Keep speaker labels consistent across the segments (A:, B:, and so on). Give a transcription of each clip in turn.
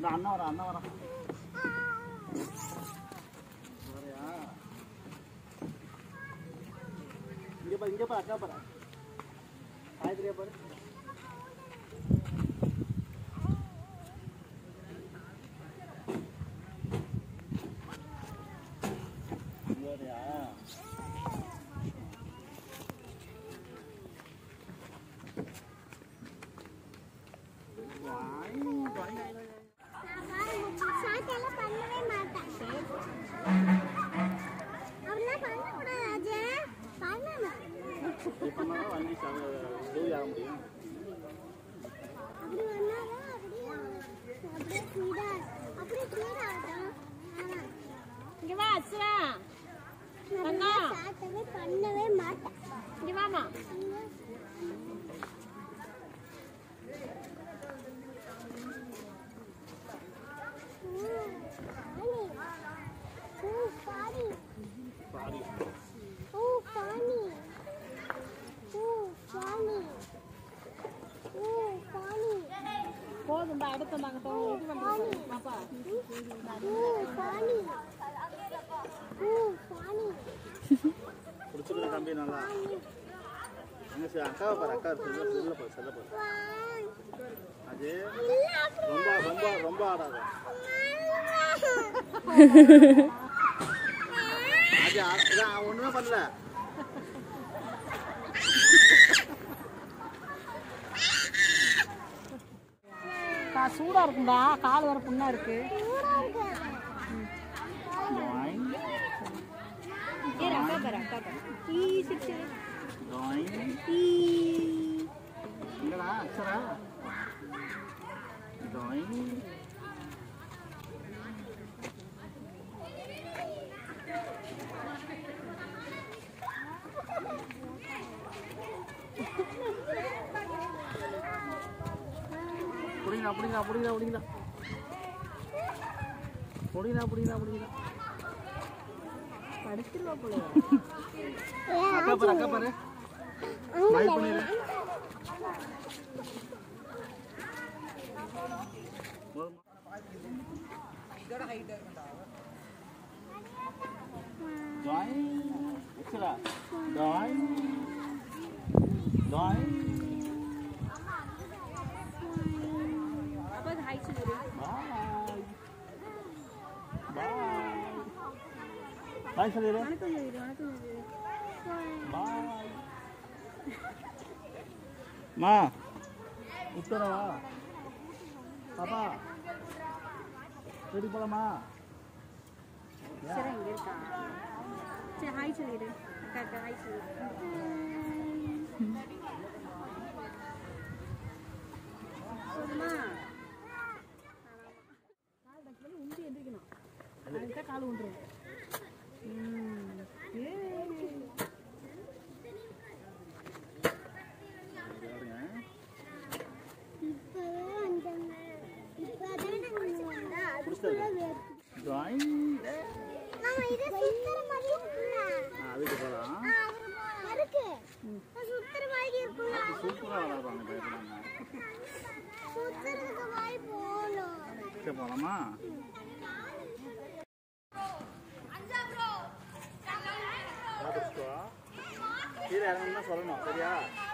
A: இந்த அண்ணா வரா அண்ணா வரா வரையா இங்க பாரு இங்க பாரு அக்கா பாரு காயத்ரியா பாரு இங்க வரையா வாய், வாய், வாய், வாய்.
B: சாட்டெல்லாம் பண்ணவே மாட்டேன் அப்படிலாம் பண்ணக்கூடாது அஜய் பண்ணணும்
A: இப்ப தான் வண்டி ஸ்லோவி ஆக முடியும்
B: அப்படி பண்ணாதான் அப்படியே அப்படியே ஸ்பீடா அப்படியே ஸ்பீடா ஆகட்டும்
C: இங்க வா அஸ்ரா
B: அண்ணா சாட்டவே பண்ணவே மாட்டேன்
C: இங்க வாமா
B: Oh, funny.
A: Sorry
B: Oh, funny. Oh, funny. Oh, funny.
C: போதும்பா அடுத்த நாங்க இது பண்றோம் பாப்பா
B: Oh, funny. Oh, funny.
A: பிடிச்சிருக்க தம்பி நல்லா எங்க சார் அக்காவை பாரு அக்கா செல்ல செல்ல பாரு செல்ல பாரு
B: One.
A: அது
B: இல்ல, அப்படி
A: ரொம்ப ரொம்ப ரொம்ப ஆடாத அது ஆ- இதான் அவன் ஒண்ணுமே பண்ணல
C: கா சூடா இருக்கும்டா கால் வர புண்ணா இருக்கு
B: சூடா இருக்கு.
A: Doing,
C: ஏறு அக்கா பாரு அக்கா பாரு ஈ சிரிச்சு
A: doing.
C: ஈ
A: எங்கடா அக்ஷரா doing. புடிங்கடா புடிங்கடா புடிங்கடா புடிங்கடா புடிங்கடா புடிங்கடா புடிங்கடா
C: படுத்துருவா போல
A: அக்கா பாரு அக்கா பாரு ஸ்மைல் பண்ணிடு Join. Extra. Join. Join.
C: அப்பா ஹாய் சொல்லுரு
A: Bye. Bye. Bye சொல்லிடு
C: வணக்கம் சொல்லிடு வணக்கம் சொல்லிடு
A: பாய் மா உத்தரவா பாப்பா வீட்டுக்கு போலாமா
C: சரி இங்க இருக்கா சரி ஹாய் சொல்லிடு அக்கா அக்கா ஹாய் சொல்லு போதுமா கால் தக்கி உண்டி எந்திரிக்கணும் அதுக்கு கால் உண்டுரும் ம் ஏய்
B: இப்பவே வந்தேங்க. இப்பதான் நாங்க வந்தா, அதுக்குள்ள வேர்க்குது.
A: ஜாயின்
B: மாமா, இது சுத்துற மாதிரி இருக்குல்ல?
A: அதுக்கு போகலாம்
B: ஆ, அதுக்கு போலாம். இருக்கு. அது சுத்துற மாதிரி இருக்குல்ல?
A: சூப்பராக விளாடுவாங்க பயப்படாம
B: சுத்துறதுக்கு மாதிரி போகணும்.
A: சரி போகலாமா கீழே இறங்கணும்னா சொல்லணும் சரியா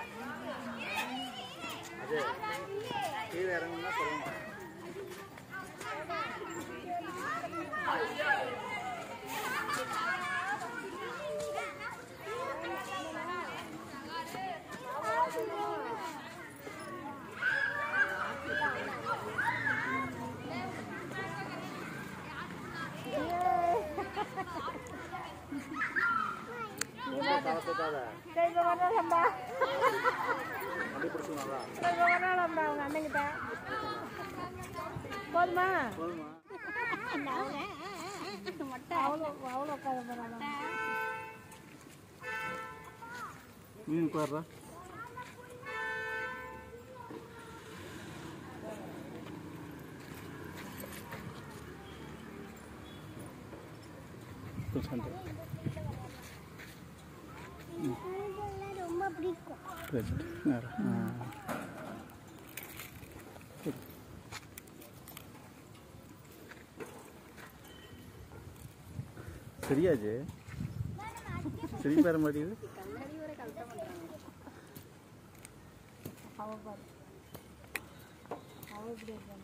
A: அது கீழே இறங்கணும்னா சொல்லணும் ரொம்ப கலப்பத்தாத
C: சரி இப்போ வரலாம்டா
A: அப்படி பிடிச்சிக்கணும்ல
C: சரி இப்போ வரலாம்டா அவங்க அண்ணங்கிட்ட போதுமா
A: போதுமா
C: அவ்வளோ அவ்வளோ உட்கார போகிறாங்க
A: மீன் உட்கார்றா கொஞ்சம்
B: இதெல்லாம் ரொம்ப பிடிக்கும்
A: Good. நேரம். ஆ. சரி. சரியாச்சு சிரிப்பு வர மாட்டேங்குது
C: கண்ணாடி வரை கரெக்டாக பண்ணுறாங்க அவ பாரு அவ இப்படி இருக்காங்க